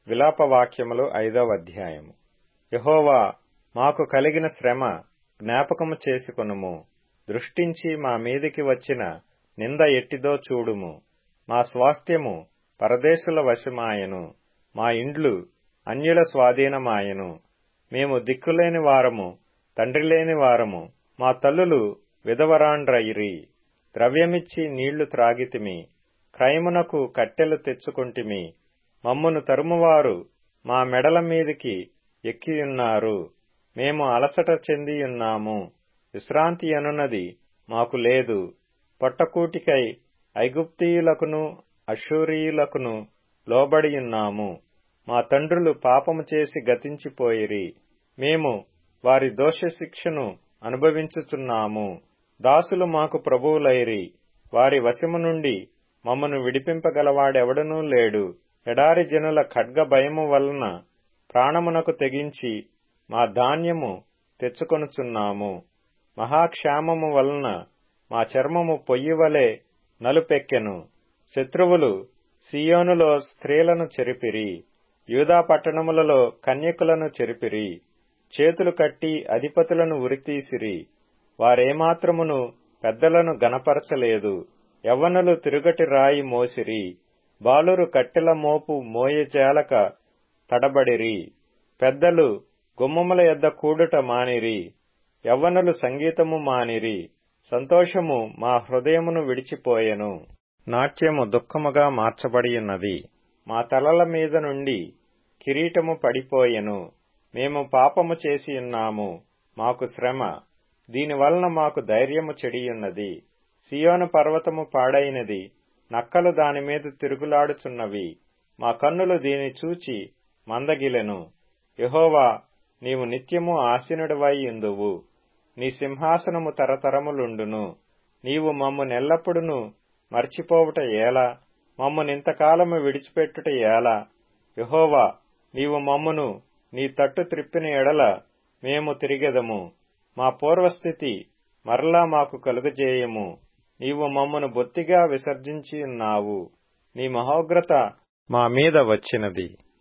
విలాపవాక్యములు ఐదవ అధ్యాయము యహోవా మాకు కలిగిన శ్రమ జ్ఞాపకము చేసుకొనుము దృష్టించి మా మీదికి వచ్చిన నింద ఎట్టిదో చూడుము మా స్వాస్థ్యము పరదేశుల వశమాయెను మా ఇండ్లు అన్యుల స్వాధీనమాయెను మేము దిక్కులేని వారము తండ్రి లేని వారము మా తల్లులు విధవరాండ్రయిరి ద్రవ్యమిచ్చి నీళ్లు త్రాగితిమి క్రయమునకు కట్టెలు తెచ్చుకొంటిమి మమ్మును తరుమువారు మా మెడల మీదికి ఎక్కియున్నారు మేము అలసట చెందియున్నాము విశ్రాంతి అనున్నది మాకు లేదు పొట్టకూటికై ఐగుప్తీయులకును అశూరియులకును లోబడియున్నాము మా తండ్రులు పాపము చేసి గతించిపోయిరి మేము వారి దోషశిక్షను అనుభవించుచున్నాము దాసులు మాకు ప్రభువులైరి వారి వశము నుండి మమ్మను విడిపింపగలవాడెవడనూ లేడు ఎడారి జనుల ఖడ్గ భయము వలన ప్రాణమునకు తెగించి మా ధాన్యము తెచ్చుకొనుచున్నాము మహాక్షామము వలన మా చర్మము పొయ్యివలే నలుపెక్కెను శత్రువులు సియోనులో స్త్రీలను చెరిపిరి యూదా పట్టణములలో కన్యకులను చెరిపిరి చేతులు కట్టి అధిపతులను ఉరితీసిరి వారేమాత్రమును పెద్దలను గనపరచలేదు యవ్వనులు తిరుగటి రాయి మోసిరి బాలురు కట్టెల మోపు మోయజాలక తడబడిరి పెద్దలు గుమ్మముల యొద్ద కూడుట మానిరి యవ్వనులు సంగీతము మానిరి సంతోషము మా హృదయమును విడిచిపోయెను నాట్యము దుఃఖముగా మార్చబడియున్నది మా తలల మీద నుండి కిరీటము పడిపోయెను మేము పాపము చేసియున్నాము మాకు శ్రమ దీనివలన మాకు ధైర్యము చెడియున్నది సియోను పర్వతము పాడైనది నక్కలు దానిమీద తిరుగులాడుచున్నవి మా కన్నులు దీని చూచి మందగిలెను యహోవా నీవు నిత్యము ఆసీనుడివై ఇందువు నీ సింహాసనము తరతరములుండును నీవు మమ్ము నెల్లప్పుడును మర్చిపోవుట ఏలా మమ్మునింతకాలము విడిచిపెట్టుట ఏలా యహోవా నీవు మమ్మును నీ తట్టు త్రిప్పిన ఎడల మేము తిరిగెదము మా పూర్వస్థితి మరలా మాకు కలుగజేయము నీవు మమ్మను బొత్తిగా విసర్జించి ఉన్నావు నీ మహోగ్రత మా మీద వచ్చినది